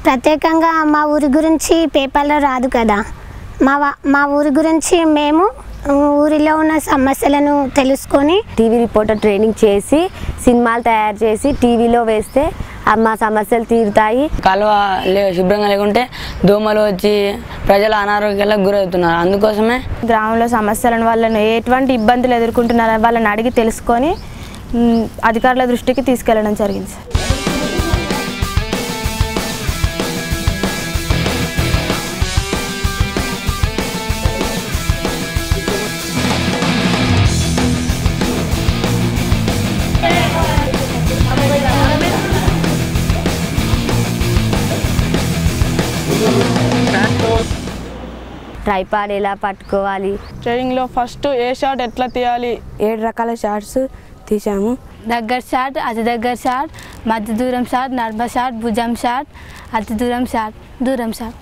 ప్రత్యేకంగా మా ఊరి గురించి పేపర్లో రాదు కదా మా వా- మా ఊరి గురించి మేము ఊరిలో ఉన్న సమస్యలను తెలుసుకొని టీవీ రిపోర్టర్ ట్రైనింగ్ చేసి సినిమాలు తయారు చేసి టీవీలో వేస్తే ఆ మా సమస్యలు తీరుతాయి కాలువ లే శుభ్రంగా లేకుంటే దోమలు వచ్చి ప్రజలు అనారోగ్యాలకు గురవుతున్నారు అందుకోసమే గ్రామంలో సమస్యలను వాళ్ళను ఎటువంటి ఇబ్బందులు ఎదుర్కొంటున్నారో వాళ్ళని అడిగి తెలుసుకొని మ్, అధికారుల దృష్టికి తీసుకెళ్ళడం జరిగింది సార్ ట్రైపాడ్ ఎలా పట్టుకోవాలి ట్రైనింగ్లో ఫస్ట్ ఏ షాట్ ఎట్లా తీయాలి ఏడు రకాల షార్ట్స్ తీసాము దగ్గర షాట్ అతి దగ్గర షాట్ మధ్య దూరం షాట్ నడమ షాట్ భుజం షాట్ అతి దూరం షాట్ దూరం షాట్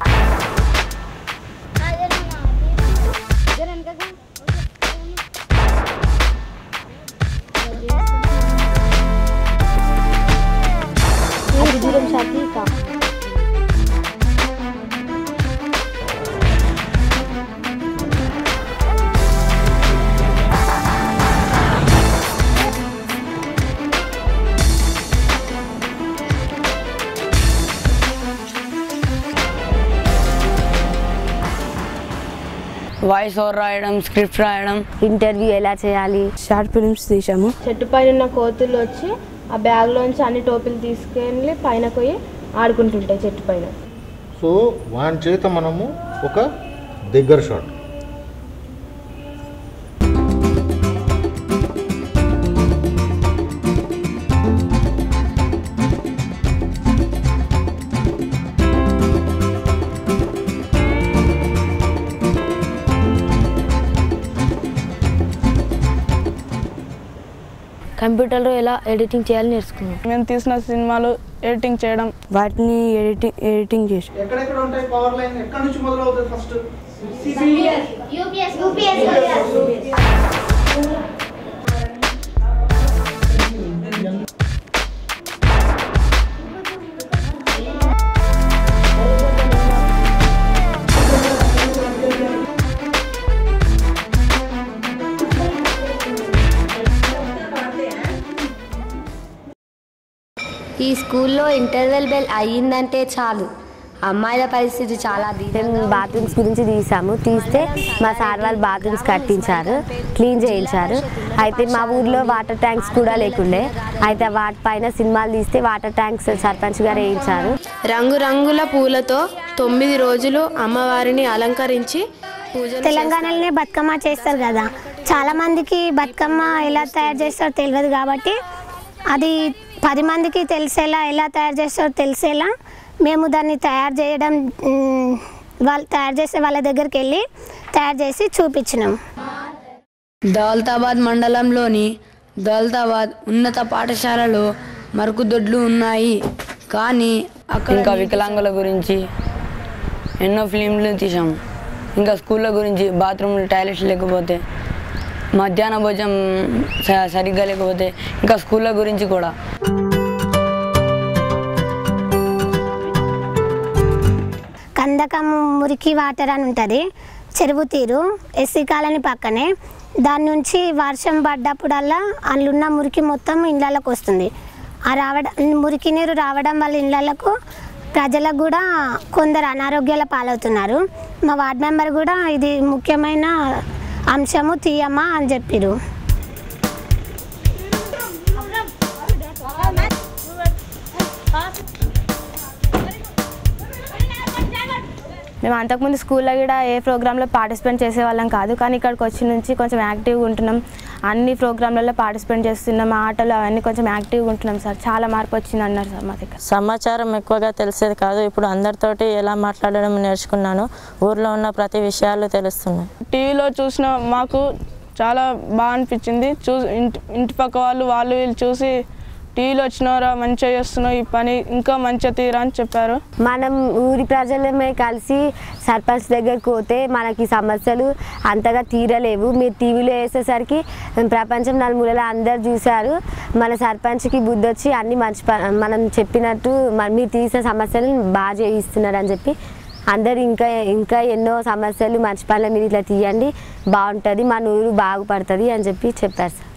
వాయిస్ ఓవర్ రాయడం స్క్రిప్ట్ రాయడం ఇంటర్వ్యూ ఎలా చేయాలి షార్ట్ ఫిల్మ్స్ తీసాము చెట్టు పైన ఉన్న కోతులు వచ్చి ఆ బ్యాగ్లోంచి అన్ని టోపీలు తీసుకెళ్ళి పైన పోయి ఆడుకుంటుంటాయి చెట్టు పైన సో వాని చేత మనము ఒక దగ్గర షాట్ కంప్యూటర్లో ఎలా ఎడిటింగ్ చేయాలి నేర్చుకున్నాం మేము తీసిన సినిమాలు ఎడిటింగ్ చేయడం వాటిని ఎడిటింగ్ ఎడిటింగ్ చేసాం ఎక్కడెక్కడ ఉంటాయి పవర్ లైన్ ఎక్కడి నుంచి మొదలవుతుంది ఫస్ట్ ఈ స్కూల్లో ఇంటర్వెల్ బెల్ అయ్యిందంటే చాలు అమ్మాయిల పరిస్థితి చాలా మేము బాత్రూమ్స్ గురించి తీసాము తీస్తే మా సార్ వాళ్ళు బాత్రూమ్స్ కట్టించారు క్లీన్ చేయించారు అయితే మా ఊర్లో వాటర్ ట్యాంక్స్ కూడా లేకుండే అయితే వాటిపైన సినిమాలు తీస్తే వాటర్ ట్యాంక్స్ సర్పంచ్ గారు వేయించారు రంగురంగుల పూలతో తొమ్మిది రోజులు అమ్మవారిని అలంకరించి పూజలు తెలంగాణలోనే బతుకమ్మ చేస్తారు కదా చాలా మందికి బతుకమ్మ ఎలా తయారు చేస్తారో తెలియదు కాబట్టి అది పది మందికి తెలిసేలా ఎలా తయారు చేస్తారో తెలిసేలా మేము దాన్ని తయారు చేయడం మ్, వాళ్ళు తయారు చేసే వాళ్ళ దగ్గరికి వెళ్ళి తయారు చేసి చూపించినాం దౌలతాబాద్ మండలంలోని దౌలతాబాద్ ఉన్నత పాఠశాలలో మరుగుదొడ్లు ఉన్నాయి కానీ అక్కడ ఇంకా వికలాంగుల గురించి ఎన్నో ఫిలింలు తీసాము ఇంకా స్కూళ్ళ గురించి బాత్రూమ్లు టాయిలెట్స్ లేకపోతే మధ్యాహ్న భోజనం స- సరిగ్గా లేకపోతే ఇంకా స్కూళ్ళ గురించి కూడా కందకం మురికి వాటర్ అని ఉంటుంది చెరువు తీరు ఎస్సీ కాలనీ పక్కనే దాని నుంచి వర్షం పడ్డప్పుడల్లా అందులో మురికి మొత్తం ఇళ్ళకి వస్తుంది ఆ రావడం మురికి నీరు రావడం వల్ల ఇళ్ళకు ప్రజలకు కూడా కొందరు అనారోగ్యాల పాలవుతున్నారు మా వార్డ్ మెంబర్ కూడా ఇది ముఖ్యమైన అంశము తీయమ్మా అని చెప్పిరు మేము అంతకుముందు స్కూల్లో కూడా ఏ ప్రోగ్రాంలో పార్టిసిపేట్ చేసేవాళ్ళం కాదు కానీ ఇక్కడికి వచ్చి నుంచి కొంచెం యాక్టివ్గా ఉంటున్నాం అన్ని ప్రోగ్రాంలలో పార్టిసిపేట్ చేస్తున్నాం ఆటలు అవన్నీ కొంచెం యాక్టివ్గా ఉంటున్నాం సార్ చాలా మార్పు వచ్చింది అన్నారు సార్ మా దగ్గర సమాచారం ఎక్కువగా తెలిసేది కాదు ఇప్పుడు అందరితోటి ఎలా మాట్లాడడం నేర్చుకున్నాను ఊర్లో ఉన్న ప్రతి విషయాలు తెలుస్తున్నాయి టీవీలో చూసిన మాకు చాలా బాగా అనిపించింది చూ ఇంటి ఇంటి పక్క వాళ్ళు వాళ్ళు వీళ్ళు చూసి టీవీలో వచ్చినారా మంచిగా చేస్తున్నావు ఈ పని ఇంకా మంచిగా తీరా అని చెప్పారు మనం ఊరి ప్రజలమే కలిసి సర్పంచ్ దగ్గరికి పోతే మనకి సమస్యలు అంతగా తీరలేవు మీరు టీవీలో వేసేసరికి ప్రపంచం నలుమూలలా అందరు చూశారు మన సర్పంచ్కి బుద్ధి వచ్చి అన్ని మంచి ప- మనం చెప్పినట్టు మ- మీరు తీసిన సమస్యలు బాగా చేయిస్తున్నారు అని చెప్పి అందరు ఇంకా ఇంకా ఎన్నో సమస్యలు మంచి పనుల మీరు ఇట్లా తీయండి బాగుంటుంది మన ఊరు బాగుపడుతుంది అని చెప్పి చెప్పారు సార్